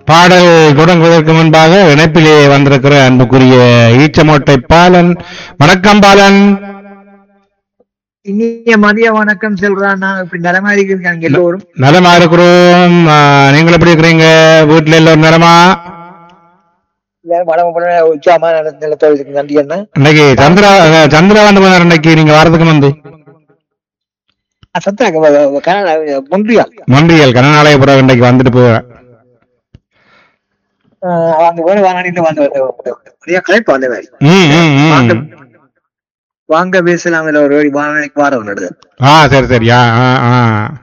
பாடல் தொடங்குவதற்கு முன்பாக இணைப்பிலே வந்திருக்கிற அன்புக்குரிய ஈச்சமோட்டை பாலன் வணக்கம் பாலன் இனிய மதிய வணக்கம் செல்றான் நான் இப்படி நிலமா இருக்காங்க எல்லோரும் நலமா இருக்கிறோம் ஆ, நீங்கள் எப்படி இருக்கிறீங்க வீட்டுல எல்லோரும் நலமா எல்லாரும் வளம் போல உச்சாமா நிலத்தோடு நன்றி என்ன இன்னைக்கு சந்திரா அஹ், சந்திரா வந்து போனார் இன்னைக்கு நீங்க வரதுக்கு வந்து சத்தா முன்றியா மொன்றியல் கனநாளையபுரம் இன்னைக்கு வந்துட்டு போறேன் அங்க போன வாங்கிட்டு வந்து நிறைய கலைப்பு வந்த மாதிரி ம், ம், ம். வாங்க வாங்க பேசலாம் இதுல ஒரு வாரணைக்கு வாரம் நடுது ஆ சரி சரி ஆ ஆ ஆ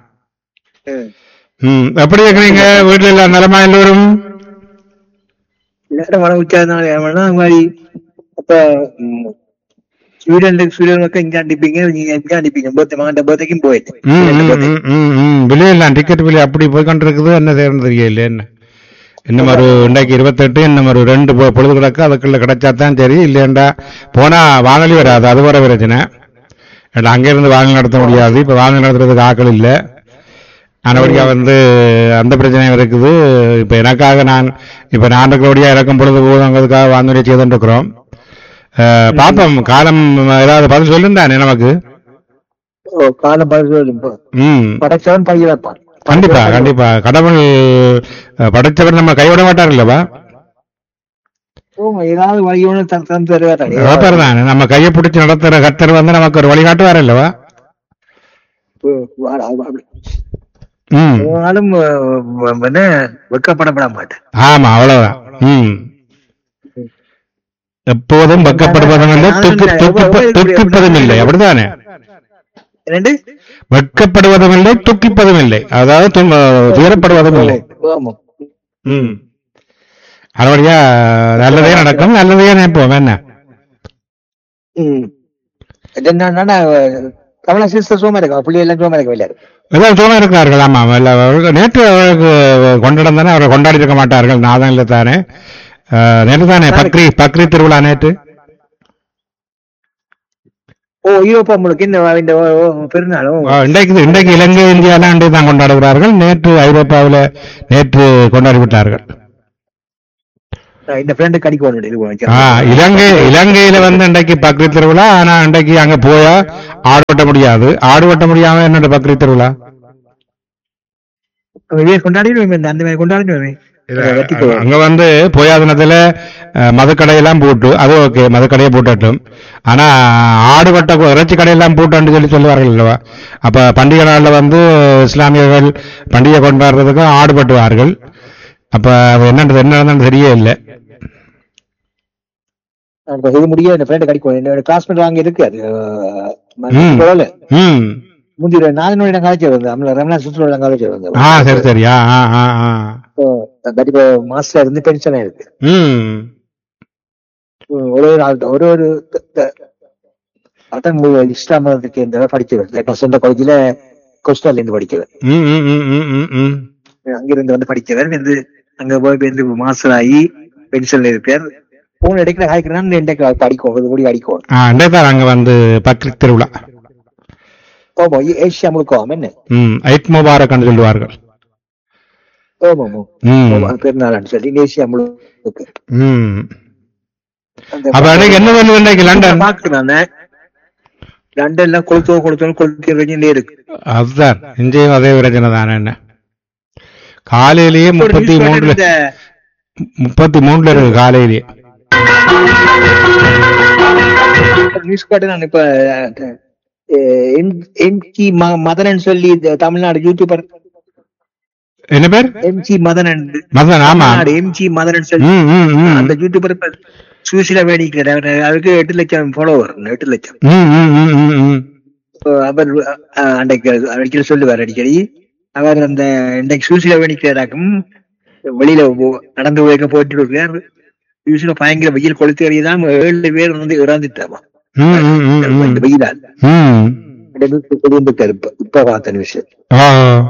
ம் எப்படி இருக்கிறீங்க வீட்டுல எல்லாம் நலமா எல்லோரும் எல்லாரும் வளம் உச்சாருந்தாங்க அந்த மாதிரி அப்ப ம், ஸ்வீடன்ல ஸ்வீடன் பக்கம் இங்க அடிப்பீங்க நீங்க இங்க அடிப்பீங்க பர்த்டே மகன் பர்த்டேக்கும் போயிட்டு ம், ஸ்வீடன்ல ம், birthday. ம், ம், ம். விலையெல்லாம் டிக்கெட் விலை அப்படி போய் கொண்டிருக்குது என்ன செய்யறது தெரியல என்ன இன்னும் ஒரு இன்றைக்கு இருபத்தெட்டு இன்னும் ஒரு ரெண்டு பொ- பொழுது கிடக்கு அதுக்குள்ள கிடைச்சா தான் சரி இல்லையாண்டா போனா வானொலி வராது அது வர பிரச்சனை ஏன்னா அங்கிருந்து வாங்கல் நடத்த முடியாது இப்ப வாங்கல் நடத்துறதுக்கு ஆட்கள் இல்லை ஆனபடியா வந்து அந்த பிரச்சனையும் இருக்குது இப்ப எனக்காக நான் இப்ப நான் இருக்கிறபடியா இறக்கும் பொழுது போதுங்கிறதுக்காக வானொலி செய்துட்டு இருக்கிறோம் அஹ், பாப்போம் காலம் ஏதாவது பதில் சொல்லுந்தானே நமக்கு ஓ, காலம் பதில் ம் படைச்சவன் பைய வைப்பான் கண்டிப்பா கண்டிப்பா கடவுள் அஹ், படைச்சவர் நம்ம கைவிட மாட்டார் இல்லவா ஓ, ஏதாவது வழியோடு தந்து தருவாரு ஒருத்தர் தான் நம்ம கையை பிடிச்சு நடத்துற கர்த்தர் வந்து நமக்கு ஒரு வழிகாட்டுவார் இல்லவா ம் நாளும் என்ன வெக்கப்படப்பட மாட்டேன் ஆமா அவ்வளவுதான் ம் எப்போதும் வெக்கப்படுவதும் இல்லை துக்கு துக்கு துக்கிப்பதும் இல்லை அப்படிதானே ரெண்டு வெட்கப்படுவதும் இல்லை துக்கிப்பதும் இல்லை அதாவது து- துயரப்படுவதும் இல்லை ஆமா ம் அதனுடைய நல்லதே நடக்கும் நல்லதே நினைப்போம் என்ன ம் என்னன்னா கமலா சிஸ்டர் சோமா இருக்கா பிள்ளை எல்லாம் சோமா இருக்க விளையாடு எல்லாம் சும்மா இருக்கிறார்கள் ஆமா இல்ல, அவர்கள் நேற்று அவர்களுக்கு கொண்டாடம் தானே அவர்கள் கொண்டாடி இருக்க மாட்டார்கள் நாதம் இல்லை தானே அஹ், நேற்று தானே பக்ரி பக்ரி திருவிழா நேற்று ஓ யூரோப்பா முழுக்க இந்த இந்த பெருநாளும் அஹ், இன்றைக்கு இன்றைக்கு இலங்கை இந்தியாலாம் இன்றைக்கு தான் கொண்டாடுகிறார்கள் நேற்று ஐரோப்பாவில் நேற்று கொண்டாடி விட்டார்கள் இந்த ஃப்ரெண்டு கடிக்க ஒன்று இது பண்ணுச்சு. ஆ, இலங்கை இலங்கையில வந்து இன்றைக்கு பக்ரி திருவிழா ஆனா இன்றைக்கு அங்க போயா ஆடு வெட்ட முடியாது ஆடு வெட்ட முடியாம என்னோட பக்ரி திருவிழா இதே கொண்டாடிடுவேன் இந்த அந்த மாதிரி கொண்டாடிடுவேன் வெட்டி போவேன் அங்க வந்து போயா தினத்துல அஹ், மதுக்கடையெல்லாம் போட்டு அது ஓகே மதுக்கடையை போட்டட்டும் ஆனா ஆடு வெட்ட இறைச்சி கடையெல்லாம் போட்டான்னு சொல்லி சொல்லுவார்கள் அல்லவா அப்ப பண்டிகை நாள்ல வந்து இஸ்லாமியர்கள் பண்டிகை கொண்டாடுறதுக்கு ஆடு வெட்டுவார்கள் அப்ப அது என்னன்றது என்ன நடந்ததுன்னு தெரியவே இல்லை அப்ப இது முடிய இந்த ஃப்ரெண்டு கடிக்கும் என்னோட கிளாஸ்மேட் வாங்கி இருக்கு அது ம். பரவாயில்ல ம் முந்தி ஒரு நாலு நோய் காலேஜ் வந்து நம்மள ரமணா சுற்றுலா காலேஜ் வந்து ஆ சரி சரி ஆ ஆ ஆ ஆ கண்டிப்பா மாஸ்டர் இருந்து டென்ஷன் ஆயிருக்கு ம் ம், ஒரு ஒரு ஆள் ஒரு ஒரு அட்டன் இஸ்லாம் மதத்துக்கு இந்த படிச்சவர் நான் சொந்த காலேஜ்ல கோஸ்டல்ல இருந்து படிக்கிறவர் ம் ம் ம் ம் ம் ம் அங்கிருந்து வந்து படிக்கிறவர் வந்து அங்க போய் வந்து மாஸ்டர் ஆகி பென்ஷன்ல இருக்கார் போன் இடைக்கிற காய்க்கிறான் இன்றைக்கு படிக்கும் இது முடி அடிக்கும் ஆ இன்றைக்கு அங்க வந்து பக்ரி திருவிழா ஓமோ ஏசியா முழுக்கம் என்ன ம் ஐத் முபாரக்னு சொல்லுவார்கள் ஓமோ ம் பெருநாளான்னு சொல்லி ஏசியா முழுக்க ம் அப்ப அன்னைக்கு என்ன பண்ணுது இன்னைக்கு லண்டன் பாக்குறாங்க லண்டன்ல கொளுத்தோ கொளுத்தோ கொளுத்தி வச்சுட்டே இருக்கு அதுதான் இங்கேயும் அதே பிரச்சனை தானே என்ன காலையிலேயே முப்பத்தி மூணுல இந்த முப்பத்தி மூணுல இருக்கு காலையிலேயே நியூஸ் காட்டு நான் இப்ப எம்ஜி மதனன் சொல்லி இந்த தமிழ்நாடு யூடியூபர் என்ன பேர் எம்ஜி மதனன் மதன் ஆமா தமிழ்நாடு எம்ஜி மதனன் சொல்லி ம் ம் ம் அந்த யூடியூபர் இப்ப சுவிசில வேடிக்கிறார் அவருக்கு எட்டு லட்சம் ஃபாலோவர் எட்டு லட்சம் ம் ம் ம் ம் ம் இப்போ அவர் அஹ், அன்றைக்கு அடிக்கடி சொல்லுவார் அடிக்கடி அவர் அந்த இன்றைக்கு சுவிசில வேடிக்கிறாக்கும் வெளியில போ- நடந்து போய்க்க போட்டு இருக்கிறார் சுவிசில பயங்கர வெயில் கொளுத்து எறியதான் ஏழு பேர் வந்து இறந்துட்டாமா ம் ம் ம் ம் இந்த வெயிலால் ம் குடும்பத்தார் இப்ப இப்ப பார்த்த விஷயம் ஆ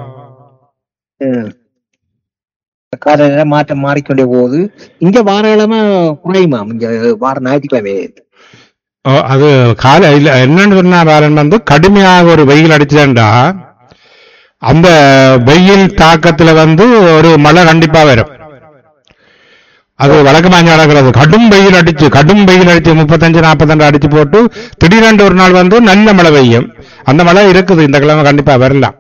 காலையில மாற்றம் மாறிக்கொண்டே போகுது இங்க வாரக்கிழமை குறையுமாம் இங்க வார ஞாயிற்றுக்கிழமை ஓ, அது கால இல்ல என்னன்னு சொன்னா பாரன் வந்து கடுமையாக ஒரு வெயில் அடிச்சதுண்டா அந்த வெயில் தாக்கத்துல வந்து ஒரு மழை கண்டிப்பா வரும் அது வழக்கமாக நடக்கிறது கடும் வெயில் அடிச்சு கடும் வெயில் அடிச்சு முப்பத்தஞ்சு நாற்பத்தஞ்சு அடிச்சு போட்டு திடீரென்று ஒரு நாள் வந்து நல்ல மழை பெய்யும் அந்த மழை இருக்குது இந்த கிழமை கண்டிப்பா வரலாம்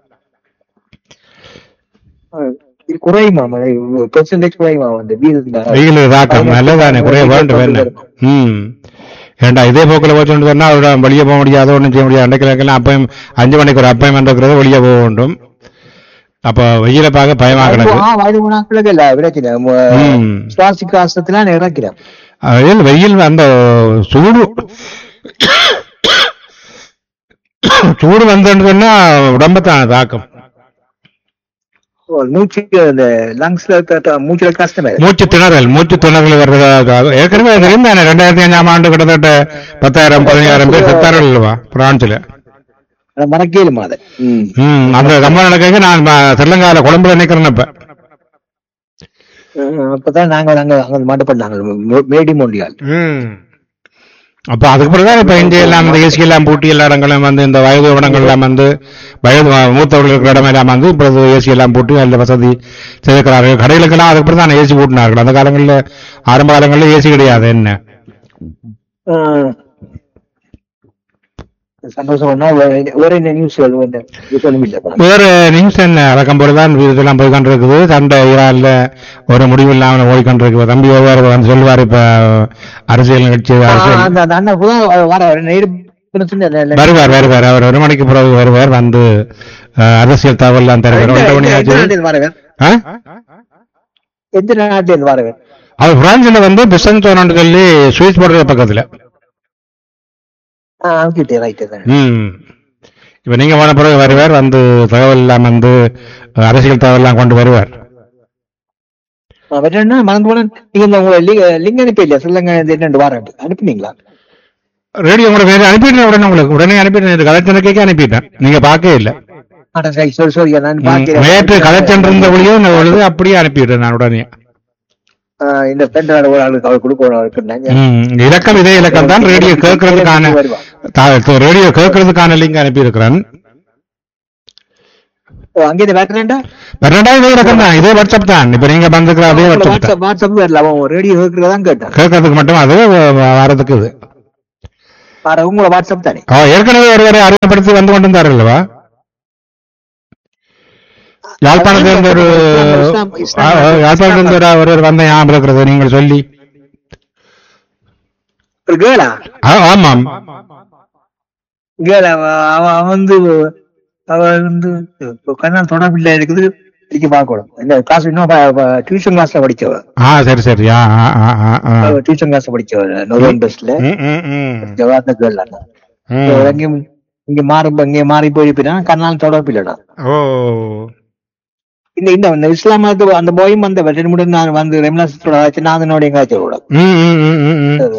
அஹ், இது குறையுமா பெர்சன்டேஜ் குறையுமா வந்து வீடு வெயில் தாக்கம் நல்லதானே குறைய வேண்டும் வேணும் ம் ஏண்டா இதே போக்கில் போச்சு சொன்னா அவரோட வெளியே போக முடியாது ஒன்றும் செய்ய முடியாது அன்றைக்கு அப்பயம் அஞ்சு மணிக்கு ஒரு அப்பயம் இருக்கிறது வெளியே போக வேண்டும் அப்போ வெயில பார்க்க பயமா கிடக்கு வயது நாட்களுக்கு இல்ல பிரச்சனை ம். சுவாசிக்க ஆசத்துல இறக்கிறேன் வெயில் வெயில் அந்த சூடு சூடு வந்ததுன்னு சொன்னா உடம்பத்தான் தாக்கம் மூச்சு அந்த லங்ஸ்ல மூச்சுல கஷ்டமே மூச்சு திணறல் மூச்சு திணறல் வர்றதாக ஏற்கனவே தெரியும் தானே ரெண்டாயிரத்தி அஞ்சாம் ஆண்டு கிட்டத்தட்ட பத்தாயிரம் பதினாயிரம் பேர் செத்தார்கள் இல்லவா பிரான்ஸ்ல அதை மறக்கலுமா அதை ம். ம் அந்த சம்பவம் நடக்க நான் ம- ஸ்ரீலங்கால கொழும்புல நிக்கிறேன் இப்ப அஹ் அப்பதான் நாங்க அங்க அங்க மாட்டப்பட்டாங்க மேடி மொழியால் ம் அப்ப அதுக்கு பிறகுதான் இப்ப இங்க எல்லாம் இந்த ஏசி எல்லாம் பூட்டி எல்லா இடங்களும் வந்து இந்த வயது இடங்கள் எல்லாம் வந்து வயது மூத்தவர்கள் இருக்கிற இடம் எல்லாம் வந்து இப்பொழுது ஏசி எல்லாம் பூட்டி நல்ல வசதி செய்திருக்கிறார்கள் கடைகளுக்கெல்லாம் அதுக்கு பிறகு தான் ஏசி பூட்டினார்கள் அந்த காலங்களில் ஆரம்ப காலங்களில் ஏசி கிடையாது என்ன அஹ் சந்தோஷம்னா வேற- வேற என்ன நியூஸ் வந்து சொல்லும் இல்ல வேற நியூஸ் என்ன வழக்கம் போலதான் இதெல்லாம் போய் கொண்டிருக்குது சண்டை ஈரான்ல ஒரு முடிவு இல்லாமல் போய் கொண்டிருக்குது தம்பி ஒருவர் வந்து சொல்லுவார் இப்ப அரசியல் நிகழ்ச்சி அரசியல் அந்த அந்த அண்ணன் புதன் வர நேரு வருவார் வருவார் அவர் ஒரு மணிக்கு பிறகு வருவார் வந்து அஹ், அரசியல் தகவல்லாம் தருவார் ஒன்றரை மணி ஆச்சு வரவன் ஆ? எந்த நாட்டில் வரவன் அவர் பிரான்ஸ்ல வந்து பிசன்சோன்னு சொல்லி சுவிஸ் போடுற பக்கத்துல அங்கிட்டே ரைட்டு ம் இப்ப நீங்க போன பிறகு வருவார் வந்து தகவல் எல்லாம் வந்து அஹ், அரசியல் தகவல் எல்லாம் கொண்டு வருவார் என்ன மறந்து போன நீங்க இந்த உங்களை லிங்க- லிங்க் அனுப்பி இல்லையா சொல்லுங்க இது என்னண்டு வாரம் அனுப்புனீங்களா ரேடியோ கூட வேற அனுப்பிட்டேன் உடனே உங்களுக்கு உடனே அனுப்பிட்டேன் கலைச்சனுக்கே அனுப்பிட்டேன் நீங்க பார்க்கவே இல்லை ஆனா சரி சொல்லி சொல்லி நான் ம், பார்க்கிறேன். நேற்று கலைச்சன் இருந்த ஒளியோ நான் பொழுது அப்படியே அனுப்பிவிட்டேன் நான் உடனே ஆ, இந்த ஃப்ரெண்ட் ஒரு ஆளுக்கு அவர் கொடுக்கணும் அவருக்கு நான் ம், இலக்கம் இதே இலக்கம் தான் ரேடியோ கேட்கறதுக்கான தா- ரேடியோ கேட்கறதுக்கான லிங்க் அனுப்பி இருக்கிறேன் ஓ, அங்கே இது வேட்டரேண்டா பன்னெண்டாவது இதே இலக்கம் தான் இதே வாட்ஸ்அப் தான் இப்ப நீங்க வந்துக்கிற அதே வாட்ஸ்அப் தான் வாட்ஸ்அப் வாட்ஸ்அப் வரல அவன் ரேடியோ கேட்கறதான் கேட்டான் கேட்கறதுக்கு மட்டும் அது வ- வரதுக்கு இது பாரு உங்களோட வாட்ஸ்அப் தானே ஓ, ஏற்கனவே ஒருவரை அறிமுகப்படுத்தி வந்து கொண்டிருந்தார் அல்லவா யாழ்ப்பாணத்திலிருந்து ஒரு இஸ்லாம், இஸ்லாம், ஆ, ஆ, யாழ்ப்பாணத்திலிருந்து ஒரு ஒருவர் வந்த ஞாபகம் இருக்கிறது நீங்கள் சொல்லி ஒரு கேளா ஆ, ஆமாம் கேள் அவன் வந்து அவ வந்து இப்ப கண்ணால் தொடர்பில்லை இருக்குது படிக்க பார்க்கணும் இந்த கிளாஸ் இன்னும் டியூஷன் கிளாஸ்ல படிச்சவ ஆ சரி சரி ஆ ஆ ஆ ஆ, ஆ டியூஷன் கிளாஸ்ல படிச்சவ நோவன் பஸ்ல ம், ம், ம். ஜவாத்த கேள் ம். எங்கேயும் இங்க மாறி இங்க மாறி போயிருப்பினா கண்ணால் தொடர்பில்லடா ஓ இந்த இந்த இந்த இஸ்லாம் மதத்து அந்த போயும் அந்த ரெண்டு மூணு நான் வந்து ரெமினாசத்தோட ஆச்சு நான் அதனோட எங்காச்சும் ம், ம், ம், ம், ம்.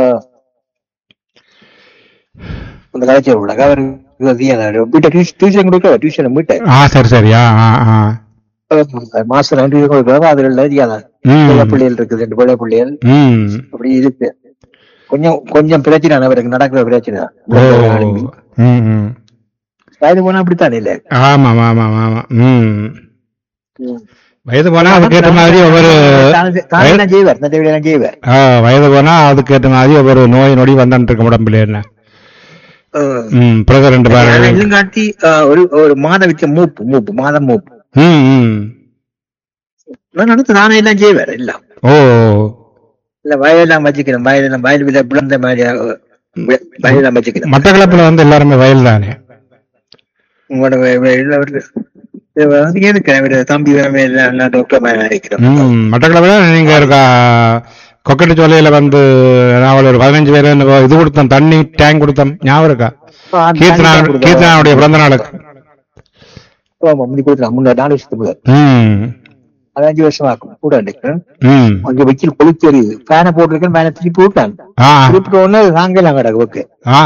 அந்த கலாச்சாரம் உள்ள அவர் வீட்டை டியூஷன் கொடுக்க டியூஷன் வீட்டை ஆ சரி சரி ஆ ஆ ஆ மாசம் ரெண்டு டியூஷன் கொடுக்குறாங்க அதுல எழுதியாதான் ம். பிள்ளை பிள்ளைகள் இருக்குது ரெண்டு பிள்ளை பிள்ளைகள் ம் அப்படி இருக்கு கொஞ்சம் கொஞ்சம் பிரச்சனை அவருக்கு நடக்கிற பிரச்சனை ஓ ம் ம் வயது போனா அப்படித்தானே இல்ல ஆமாம் ஆமாம் ஆமாம் ம் வயது போனா அதுக்கேற்ற மாதிரி ஒவ்வொரு காலையில செய்வார் இந்த வீடு செய்வார் ஆ, வயது போனா அதுக்கேற்ற மாதிரி ஒவ்வொரு நோய் நொடி வந்துட்டு இருக்கும் உடம்புல என்ன ம் பிறகு ரெண்டு பாரு இதுவும் காட்டி அஹ், ஒரு ஒரு மாத வச்ச மூப்பு மூப்பு மாதம் மூப்பு ம் ம் நான் நடத்து நானே எல்லாம் செய்வார் எல்லாம் ஓ இல்ல வயலெல்லாம் வச்சுக்கணும் வயலெல்லாம் வயல் வித பிளந்த மாதிரி அஹ், வ- வயலெல்லாம் வச்சுக்கணும் மட்டக்களப்புல வந்து எல்லாருமே வயல் தானே உங்களோட வ- வ- இதுல ஒரு- இது வந்து இருக்கிறேன் இவரு தம்பி வேற எல்லாம் டாக்டர் மாதிரி இருக்கிறோம் ம் மட்டக்களப்புல நீங்க இருக்கா கொக்கட்டு சோலையில வந்து நான் ஒரு பதினஞ்சு பேர் இது கொடுத்தோம் தண்ணி டேங்க் கொடுத்தோம் ஞாபகம் இருக்கா கீர்த்தனா கீர்த்தனாவுடைய பிறந்த நாளுக்கு முந்தி கொடுத்துருக்கான் முன்னாடி நாலு வருஷத்துக்கு முன்னாடி. ம் பதினஞ்சு வருஷம் ஆக்கும் கூட நினைக்கிறேன் ம் அங்க வெயில் கொளுத்து எரியுது ஃபேனை போட்டிருக்கேன் ஃபேனை திருப்பி விட்டான் ஆ திருப்பி உடனே சாங்கலாம் கிடக்கு ஓகே ஆ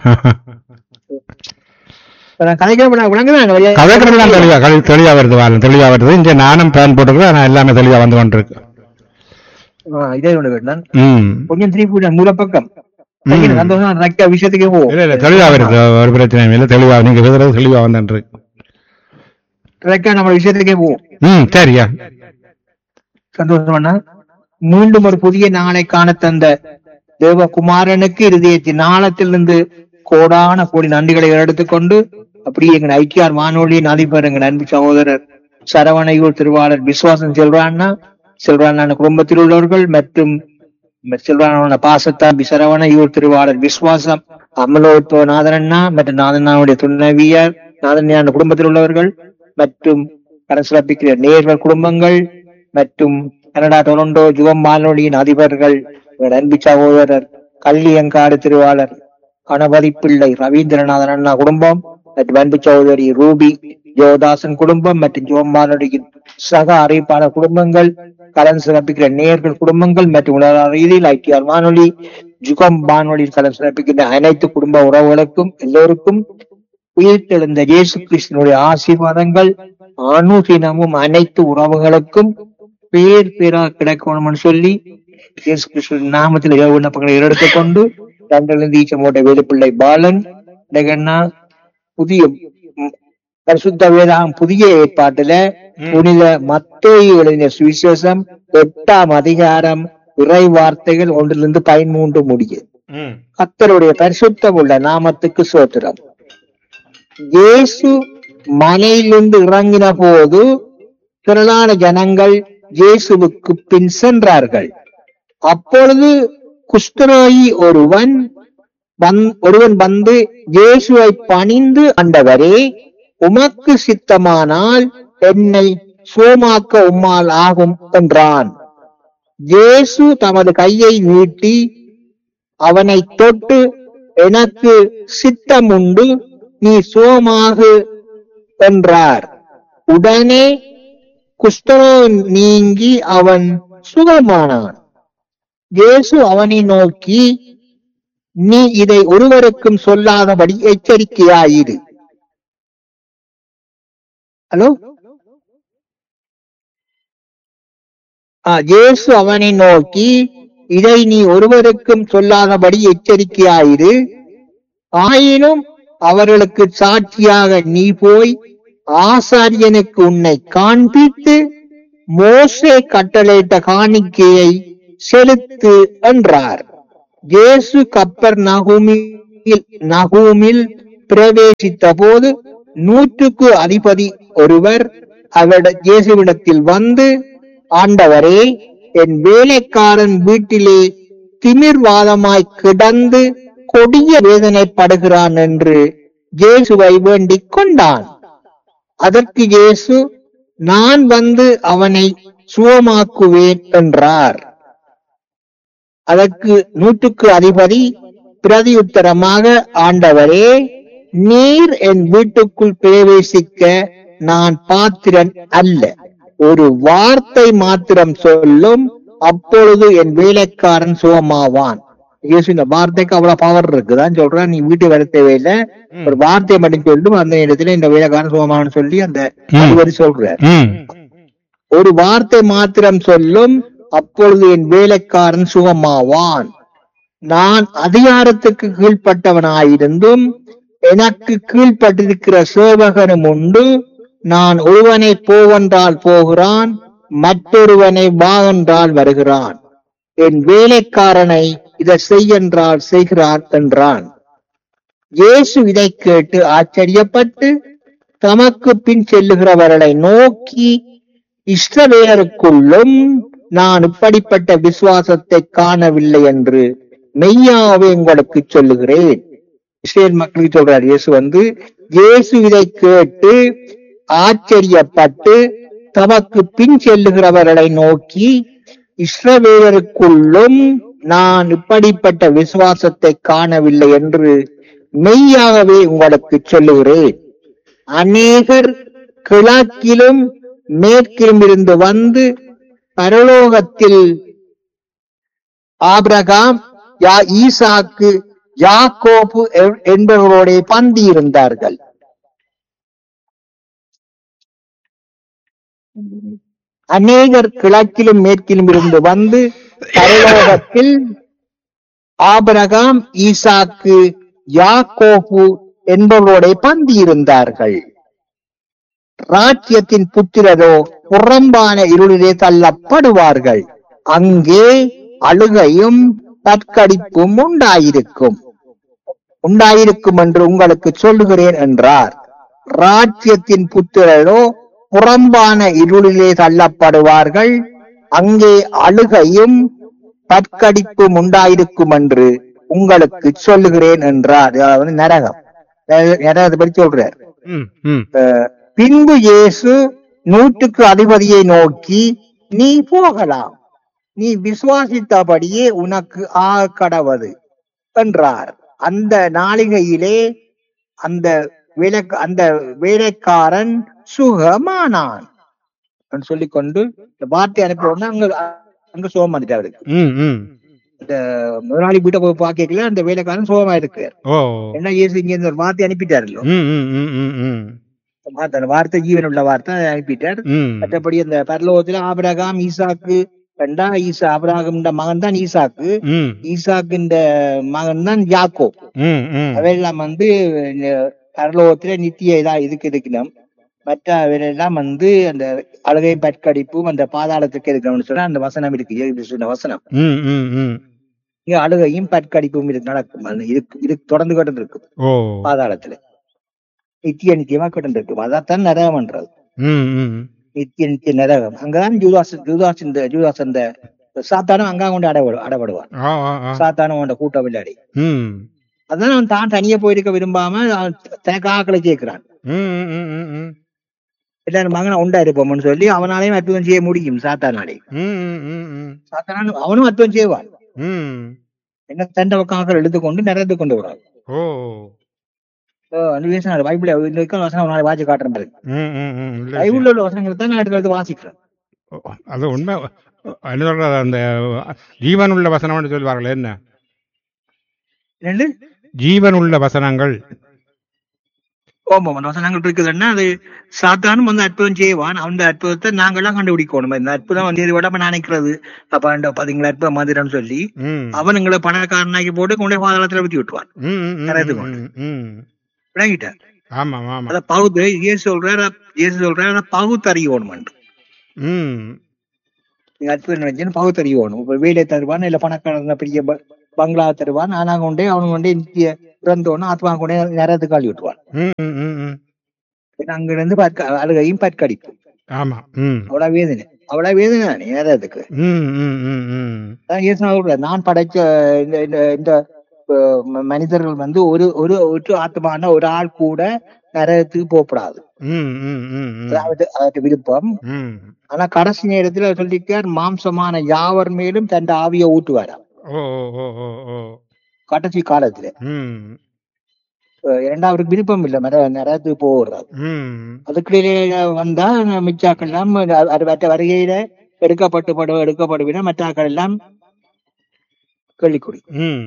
நான் கதைக்கிறேன் விளங்குதான் கதைக்கிறதுலாம் தெளிவா கழி- தெளிவா வருது வாரம் தெளிவா வருது இங்க நானும் பேன் போட்டுருக்கேன் ஆனா எல்லாமே தெளிவா வந்து கொண்டிருக்கு இதே ஒண்ணு வேண்டாம் ம் கொஞ்சம் திருப்பி விட்டேன் மூல பக்கம் ம். சந்தோஷம் ரக்க விஷயத்துக்கே போகும் இல்ல இல்ல தெளிவா வருது ஒரு பிரச்சனையும் இல்ல தெளிவா நீங்க விதுறது தெளிவா வந்துட்டு ரக்க நம்ம விஷயத்துக்கே போகும் ம் சரியா சந்தோஷம் அண்ணா மீண்டும் ஒரு புதிய நாளை காண தந்த தேவகுமாரனுக்கு இருதயத்தின் ஆழத்திலிருந்து கோடான கோடி நன்றிகளை எடுத்துக்கொண்டு அப்படியே எங்கள் ஐக்கியார் வானொலியின் அதிபர் எங்கள் அன்பு சகோதரர் சரவணையூர் திருவாளர் விசுவாசம் செல்வான்னா செல்வான குடும்பத்தில் உள்ளவர்கள் மற்றும் செல்வான பாசத்தாம்பி சரவணையூர் திருவாளர் விசுவாசம் அமலோத்வ நாதனண்ணா மற்றும் நாதனாவுடைய துணைவியார் நாதனியான குடும்பத்தில் உள்ளவர்கள் மற்றும் கடன் சிறப்பிக்கிற நேர்கள் குடும்பங்கள் மற்றும் கனடா டொரண்டோ ஜுவம் வானொலியின் அதிபர்கள் எங்கள் அன்பு சகோதரர் கல்லியங்காடு திருவாளர் கணபதி பிள்ளை ரவீந்திரநாதன் அண்ணா குடும்பம் மற்றும் அன்பு சகோதரி ரூபி ஜோதாசன் குடும்பம் மற்றும் ஜுவம் வானொலியின் சக அறிவிப்பாளர் குடும்பங்கள் கலந்து சிறப்பிக்கிற நேர்கள் குடும்பங்கள் மற்றும் உலக ரீதியில் ஐக்கியார் வானொலி ஜுகம் வானொலியில் கலந்து சிறப்பிக்கின்ற அனைத்து குடும்ப உறவுகளுக்கும் எல்லோருக்கும் உயிர்த்தெழுந்த இயேசு கிறிஸ்தனுடைய ஆசீர்வாதங்கள் அனுதினமும் அனைத்து உறவுகளுக்கும் பேர் பேரா கிடைக்கணும்னு சொல்லி இயேசு கிறிஸ்துவின் நாமத்தில் இரவு விண்ணப்பங்களை எடுத்துக்கொண்டு தங்களிருந்து ஈச்சமோட்ட வேலுப்பிள்ளை பாலன் டெகன்னா புதிய ம், பரிசுத்த வேதாகம் புதிய ஏற்பாட்டுல புனித மத்தேயு எழுதின சுவிசேஷம் எட்டாம் அதிகாரம் இறை வார்த்தைகள் ஒன்றிலிருந்து பதிமூன்று முடியும் ம் கர்த்தருடைய பரிசுத்தம் உள்ள நாமத்துக்கு சோத்திரம் இயேசு மலையிலிருந்து இறங்கின போது திரளான ஜனங்கள் இயேசுவுக்கு பின் சென்றார்கள் அப்பொழுது குஷ்டரோகி ஒருவன் வந்- ஒருவன் வந்து இயேசுவை பணிந்து ஆண்டவரே உமக்கு சித்தமானால் என்னை சோமாக்க உம்மால் ஆகும் என்றான் இயேசு தமது கையை நீட்டி அவனை தொட்டு எனக்கு சித்தம் உண்டு நீ சோமாகு என்றார் உடனே குஷ்டரோகம் நீங்கி அவன் சுகமானான் இயேசு அவனை நோக்கி நீ இதை ஒருவருக்கும் சொல்லாதபடி எச்சரிக்கையாயிரு ஹலோ ஆ, இயேசு அவனை நோக்கி இதை நீ ஒருவருக்கும் சொல்லாதபடி எச்சரிக்கையாயிரு ஆயினும் அவர்களுக்கு சாட்சியாக நீ போய் ஆசாரியனுக்கு உன்னை காண்பித்து மோசே கட்டளையிட்ட காணிக்கையை செலுத்து என்றார் இயேசு கப்பர் நகூமில் நகூமில் பிரவேசித்த போது நூற்றுக்கு அதிபதி ஒருவர் அவரிட இயேசுவிடத்தில் வந்து ஆண்டவரே என் வேலைக்காரன் வீட்டிலே திமிர்வாதமாய் கிடந்து கொடிய வேதனைப்படுகிறான் என்று இயேசுவை வேண்டிக் கொண்டான் அதற்கு இயேசு நான் வந்து அவனை சுகமாக்குவேன் என்றார் அதற்கு நூற்றுக்கு அதிபதி பிரதியுத்தரமாக ஆண்டவரே நீர் என் வீட்டுக்குள் பிரவேசிக்க நான் பாத்திரன் அல்ல ஒரு வார்த்தை மாத்திரம் சொல்லும் அப்பொழுது என் வேலைக்காரன் சுகமாவான் இயேசு இந்த வார்த்தைக்கு அவ்வளவு பவர் இருக்குதான் சொல்றான் நீ வீட்டு வர தேவையில்லை ஒரு வார்த்தை மட்டும் சொல்லும் அந்த இடத்துல இந்த வேலைக்காரன் சுகமாவான்னு சொல்லி அந்த ம். அதிபதி சொல்றார் ம் ஒரு வார்த்தை மாத்திரம் சொல்லும் அப்பொழுது என் வேலைக்காரன் சுகமாவான் நான் அதிகாரத்துக்கு கீழ்ப்பட்டவனாயிருந்தும் எனக்கு கீழ்ப்பட்டிருக்கிற சேவகனும் உண்டு நான் ஒருவனை போவென்றால் போகிறான் மற்றொருவனை வா என்றால் வருகிறான் என் வேலைக்காரனை இதை செய்யென்றால் செய்கிறான் என்றான் இயேசு இதை கேட்டு ஆச்சரியப்பட்டு தமக்கு பின் செல்லுகிறவர்களை நோக்கி இஸ்ரவேலருக்குள்ளும் நான் இப்படிப்பட்ட விசுவாசத்தை காணவில்லை என்று மெய்யாவே உங்களுக்கு சொல்லுகிறேன் இஸ்ரேல் மக்களுக்கு சொல்றார் இயேசு வந்து இயேசு இதை கேட்டு ஆச்சரியப்பட்டு தமக்கு பின் செல்லுகிறவர்களை நோக்கி இஸ்ரவேலருக்குள்ளும் நான் இப்படிப்பட்ட விசுவாசத்தை காணவில்லை என்று மெய்யாகவே உங்களுக்கு சொல்லுகிறேன் அநேகர் கிழக்கிலும் மேற்கிலும் இருந்து வந்து பரலோகத்தில் ஆபிரகாம் யா ஈசாக்கு யாக்கோபு எ- என்பவர்களோட பந்தி இருந்தார்கள் அநேகர் கிழக்கிலும் மேற்கிலும் இருந்து வந்து பரலோகத்தில் ஆபிரகாம் ஈசாக்கு யாக்கோபு என்பவரோட பந்தி இருந்தார்கள் ராஜ்யத்தின் புத்திரரோ புறம்பான இருளிலே தள்ளப்படுவார்கள் அங்கே அழுகையும் தற்கடிப்பும் உண்டாயிருக்கும் உண்டாயிருக்கும் என்று உங்களுக்கு சொல்லுகிறேன் என்றார் ராஜ்யத்தின் புத்திரரோ புறம்பான இருளிலே தள்ளப்படுவார்கள் அங்கே அழுகையும் தற்கடிப்பும் உண்டாயிருக்கும் என்று உங்களுக்கு சொல்லுகிறேன் என்றார் அதாவது நரகம் நர- நரகத்தை பற்றி சொல்றார் ம் ம் பின்பு இயேசு நூற்றுக்கு அதிபதியை நோக்கி நீ போகலாம் நீ விசுவாசித்தபடியே உனக்கு ஆ கடவது என்றார் அந்த நாளிகையிலே அந்த வேலைக்க அந்த வேலைக்காரன் சுகமானான் என்று சொல்லிக்கொண்டு இந்த வார்த்தை அனுப்பினோம்னா அங்க அங்க சுகம் வந்துட்டு அவருக்கு ம் ம் இந்த முதலாளி வீட்டை போய் பார்க்கல அந்த வேலைக்காரன் சுகமா இருக்கு ஓ என்ன இயேசு இங்க இருந்து ஒரு வார்த்தை அனுப்பிட்டாருல்ல ம் ம் ம் ம் ம் வார்த்தை அந்த வார்த்தை ஜீவன் உள்ள வார்த்தை அனுப்பிட்டார் ம் மற்றபடி அந்த பரலோகத்துல ஆபிரகாம் ஈசாக்கு ரெண்டா ஈசா ஆபிரகாம் மகன் தான் ஈசாக்கு ம் ஈசாக்கு இந்த மகன் தான் யாக்கோ ம் ம் அவையெல்லாம் வந்து அஹ், பரலோகத்துல நித்திய இதா இதுக்கு இருக்கணும் மற்ற அவையெல்லாம் வந்து அந்த அழுகை பற்கடிப்பும் அந்த பாதாளத்துக்கு இருக்கணும்னு சொன்னா அந்த வசனம் இருக்கு இயேசு சொன்ன வசனம் ம் ம் ம் இங்க அழுகையும் பற்கடிப்பும் இருக்கு நடக்கும் அது இருக்கு இருக்கு தொடர்ந்து கொண்டு இருக்கும் ஓ பாதாளத்துல நித்திய நித்தியமா கொண்டு இருக்கும் அதான் நரகம்ன்றது ம் ம் நித்திய நித்திய நரகம் அங்கதான் ஜூதாஸ் ஜூதாஸ் இந்த ஜூதாஸ் அந்த சாத்தானும் அங்க கொண்டு அடபடு அடபடுவான் ஆ ஆ ஆ சாத்தானும் அவன் கூட்ட விளையாடி ம் அதான் அவன் தான் தனியா போயிருக்க விரும்பாம அவன் தனக்கு ஆக்களை கேட்கிறான் ம் ம் ம் ம் ம் எல்லாரும் மகனை உண்டா இருப்போம்னு சொல்லி அவனாலையும் அற்புதம் செய்ய முடியும் சாத்தானாலே ம் ம் ம் ம் சாத்தான அவனும் அற்புதம் செய்வான் ம் என்ன தண்ட பக்கம் எடுத்துக்கொண்டு நிறைய கொண்டு வரான் ஓ அனுவேசன் பைபிள் இந்த வரைக்கும் வசனம் ஒரு நாளை வாசி காட்டுற மாதிரி ம் ம் ம் இல்லை பைபிள்ல உள்ள வசனங்களை தான் நான் எடுத்து எடுத்து வாசிக்கிறேன் அது உண்மை என்ன சொல்றது அந்த ஜீவன் உள்ள வசனம்னு சொல்வார்களே என்ன ரெண்டு ஜீவன் உள்ள வசனங்கள் ஓமம் அந்த வசனங்கள் இருக்குதுன்னா அது சாத்தானும் வந்து அற்புதம் செய்வான் அந்த அற்புதத்தை நாங்கெல்லாம் கண்டுபிடிக்கணும் இந்த அற்புதம் வந்து இது விடாம நினைக்கிறது அப்ப அந்த பாத்தீங்களா அற்புதம் மாதிரின்னு சொல்லி ம் அவன் எங்களை பணக்காரனாக்கி போட்டு கொண்டே பாதாளத்துல ஊத்தி விட்டுவான் ம் ம், ம், கரைத்து ம், ம். விளங்கிட்டார் ஆமாம் ஆமாம் அத பகுத்து இயேசு சொல்றாரு இயேசு சொல்றாரு பகுத்தறியணும் ம் நீங்க அற்புதம் நினைச்சுன்னு பகுத்தறியணும் இப்ப வீடை தருவான் இல்ல பணக்காரன பெரிய ப- பங்களா தருவான் ஆனா கொண்டே அவனு கொண்டே நித்திய பிறந்தோன்னு ஆத்மா கொண்டே நேரத்துக்கு காலி விட்டுவான் ம் ம் ம் ம் ஏன்னா அங்க இருந்து பற்க அழுகையும் பற்கடிப்பு ஆமாம் ம் அவ்வளவு வேதனை அவ்வளவு வேதனை தானே நேரத்துக்கு ம் ம் ம் ம் அதான் இயேசு சொல்றாரு, நான் படைச்ச இந்த இந்த இந்த அஹ், ம- மனிதர்கள் வந்து ஒரு ஒரு ஒரு ஆத்மான ஒரு ஆள் கூட நரகத்துக்கு போகக்கூடாது ம் ம் ம் ம் அதாவது அது விருப்பம் ம் ஆனா கடைசி நேரத்துல சொல்லிக்கார் மாம்சமான யாவர் மேலும் தன் ஆவியை ஊட்டுவாராம் ஓ ஓ ஓ ஓ ஓ கடைசி காலத்துல ம் அஹ், ஏன்னா அவருக்கு விருப்பம் இல்லை மர நரகத்துக்கு போடுறாரு ம் அதுக்கிடையில வந்தா மிச்சாக்கள் எல்லாம் அது- அது மற்ற வருகையில எடுக்கப்பட்டு படு எடுக்கப்படுவினா மற்றாக்கள் எல்லாம் கேள்விக்குறி ம்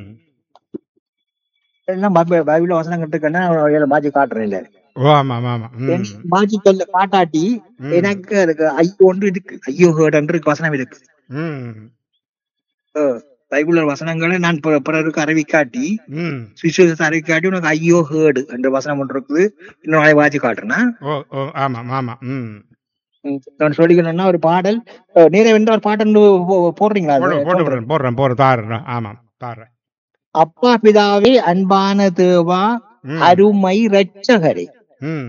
எல்லாம் பைபிள் பைபிள் வசனம் கட்டுக்கன்னா மாற்றி காட்டுறேன் இல்ல ஓ ஆமாம் ஆமாம் ம் மாற்றி சொல்ல காட்டாட்டி ம். எனக்கு அதுக்கு ஐயோ ஒன்று இருக்கு ஐயோ ஹேர்டு வசனம் இருக்கு ம் அஹ், பைபிள் வசனங்களை நான் பிற- பிறருக்கு அறிவிக்காட்டி ம் சுவிசேஷத்தை அறிவிக்காட்டி உனக்கு ஐயோ ஹேர்டு என்ற வசனம் ஒன்று இருக்குது இன்னொரு நாளை வாசி காட்டுறேன்னா ஓ ஓ ஆமாம் ஆமாம் ம் நான் சொல்லிக்கணும்னா ஒரு பாடல் அஹ், நேரம் என்ற ஒரு பாட்டு ஒன்று போ- போடுறீங்களா அது? போட்டு போட்டு விடுறேன் போடுறேன் போடுறேன் தாடுறேன் ஆமாம் தாடுறேன் அப்பா பிதாவே அன்பான தேவா ம். அருமை ரட்சகரே ம்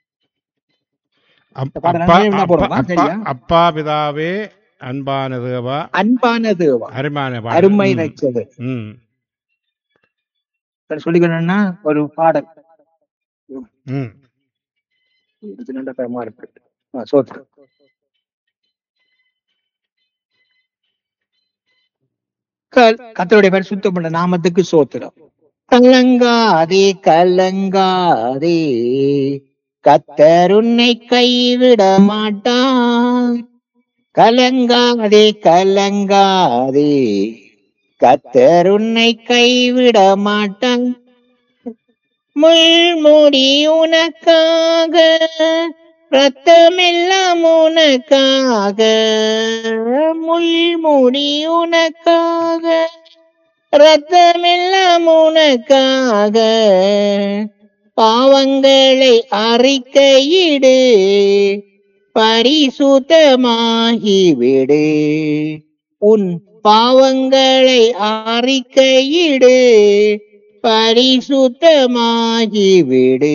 அப்- இந்த பாடல் அப்பா என்ன அப்பா போடுறோமா? அப்பா சரியா? அப்பா பிதாவே அன்பான தேவா அன்பான தேவா அருமான பாடல். அருமை ம். ரட்சகர் ம் நான் சொல்லிக்கணும்னா ஒரு பாடல் ம் இது நல்ல பயமா இருக்கு ஆ, சோத்திரம் க- கர்த்தருடைய பேர் சுத்தம் பண்ண நாமத்துக்கு சோத்திரம் கலங்காதே கலங்காதே கத்தர் உன்னை கைவிட மாட்டார் கலங்காதே கலங்காதே கத்தர் உன்னை கைவிட மாட்டார் முள்முடி உனக்காக ரத்தமெல்லாம் உனக்காக முள்முடி உனக்காக ரத்தமெல்லாம் உனக்காக பாவங்களை அறிக்கையிடு பரிசுத்தமாகிவிடு உன் பாவங்களை அறிக்கையிடு பரிசுத்தமாகிவிடு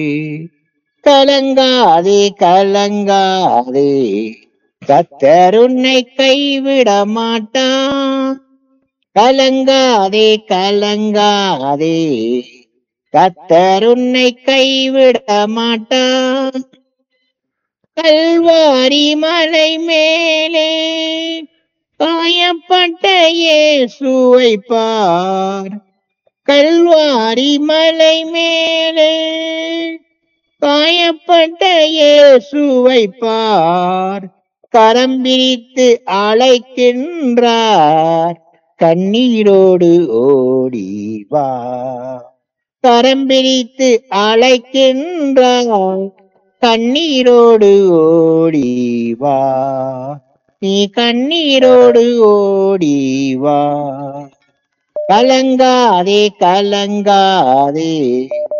கலங்காதே கலங்காதே கத்தர் உன்னை கைவிட மாட்டான் கலங்காதே கலங்காதே கத்தர் உன்னை கைவிட மாட்டான் கல்வாரி மலை மேலே காயப்பட்ட இயேசுவை பார் கல்வாரி மலை மேலே காயப்பட்ட இயேசுவை பார் கரம் பிரித்து அழைக்கின்றார் கண்ணீரோடு ஓடி வா கரம் பிரித்து அழைக்கின்றார் கண்ணீரோடு ஓடி வா நீ கண்ணீரோடு ஓடி வா கலங்காதே கலங்காதே